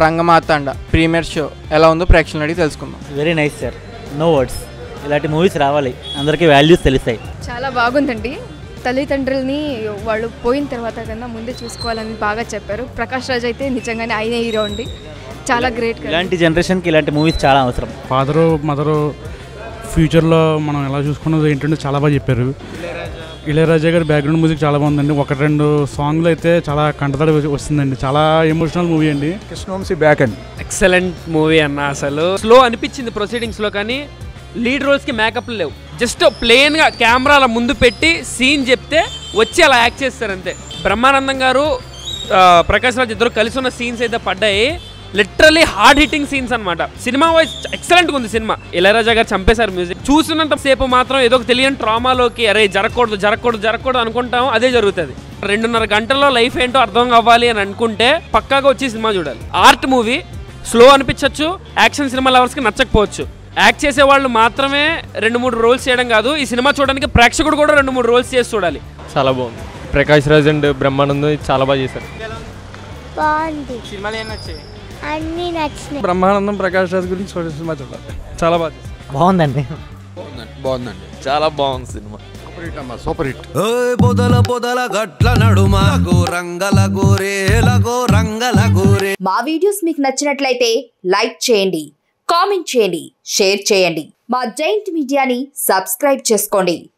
రంగమాతాండ premiere show ఎలా ఉందో ప్రేక్షకులు అడిగి తెలుసుకుందాం very nice sir no words ఇలాంటి మూవీస్ రావాలి అందరికీ వాల్యూస్ తెలుస్తాయి చాలా బాగుందండి తల్లిదండ్రుల్ని వాళ్ళు పోయిన తర్వాత కన్నా ముందే చూసుకోవాలని బాగా చెప్పారు ప్రకాష్ రాజ్ అయితే నిజంగానే ఆయన హీరో అండి చాలా గ్రేట్ ఇలాంటి జనరేషన్కి ఇలాంటి మూవీస్ చాలా అవసరం ఫాదరు మదరు ఫ్యూచర్లో మనం ఎలా చూసుకున్నది ఏంటంటే చాలా బాగా చెప్పారు ఇళయరాజా గారి బ్యాక్గ్రౌండ్ మ్యూజిక్ చాలా బాగుందండి ఒకటి రెండు సాంగ్లు అయితే చాలా కంటతడి వస్తుందండి చాలా ఎమోషనల్ మూవీ అండి Krishna Vamsi back and excellent movie అన్న అసలు స్లో అనిపించింది ప్రొసీడింగ్స్ లో కానీ లీడ్ రోల్స్ కి మేకప్ లేవు జస్ట్ ప్లెయిన్ గా కెమెరాల ముందు పెట్టి సీన్ చెప్తే వచ్చి అలా యాక్ట్ చేస్తారు అంతే బ్రహ్మానందం గారు ఆ, ప్రకాష్ రాజ్ ఇద్దరు కలిసి ఉన్న సీన్స్ అయితే పడ్డాయి లిటరలీ హార్డ్ హిట్టింగ్ సీన్స్ అన్నమాట సినిమా వైజ్ ఎక్సలెంట్ ఉంది సినిమా ఇళయరాజా గారు చంపేశారు మ్యూజిక్ చూసినంత సేపు మాత్రం ఏదో ఒక తెలియని ట్రామాలోకి అరే జరగకూడదు జరగకూడదు జరగకూడదు అనుకుంటాం అదే జరుగుతుంది రెండున్నర గంటల్లో లైఫ్ ఏంటో అర్థం అవ్వాలి అని అనుకుంటే పక్కాగా వచ్చి సినిమా చూడాలి ఆర్ట్ మూవీ స్లో అనిపించవచ్చు యాక్షన్ సినిమా లవర్స్కి నచ్చకపోవచ్చు యాక్ట్ చేసే వాళ్ళు మాత్రమే రెండు మూడు రోల్స్ చేయడం కాదు ఈ సినిమా చూడడానికి ప్రేక్షకుడు కూడా రెండు మూడు రోల్స్ చేసి చూడాలి చాలా బాగుంది ప్రకాష్ రాజ్ అండ్ బ్రహ్మానందం ఇది చాలా బాగా చేశారు బాగుంది సినిమాలు ఏం నచ్చాయి అన్నీ నచ్చినాయి బ్రహ్మానందం ప్రకాష్ రాజ్ గురించి చూడ- సినిమా చూడాలి చాలా బాగా చేశారు. బాగుందండి బాగుందండి చాలా బాగుంది సినిమా సూపర్ హిట్ అమ్మా సూపర్ హిట్ పొదల పొదల గట్ల నడుమ రంగల గోరేల గో రంగల గోరే మా వీడియోస్ మీకు నచ్చినట్లయితే లైక్ చేయండి కామెంట్ చేయండి షేర్ చేయండి మా జైంట్ మీడియాని సబ్స్క్రైబ్ చేసుకోండి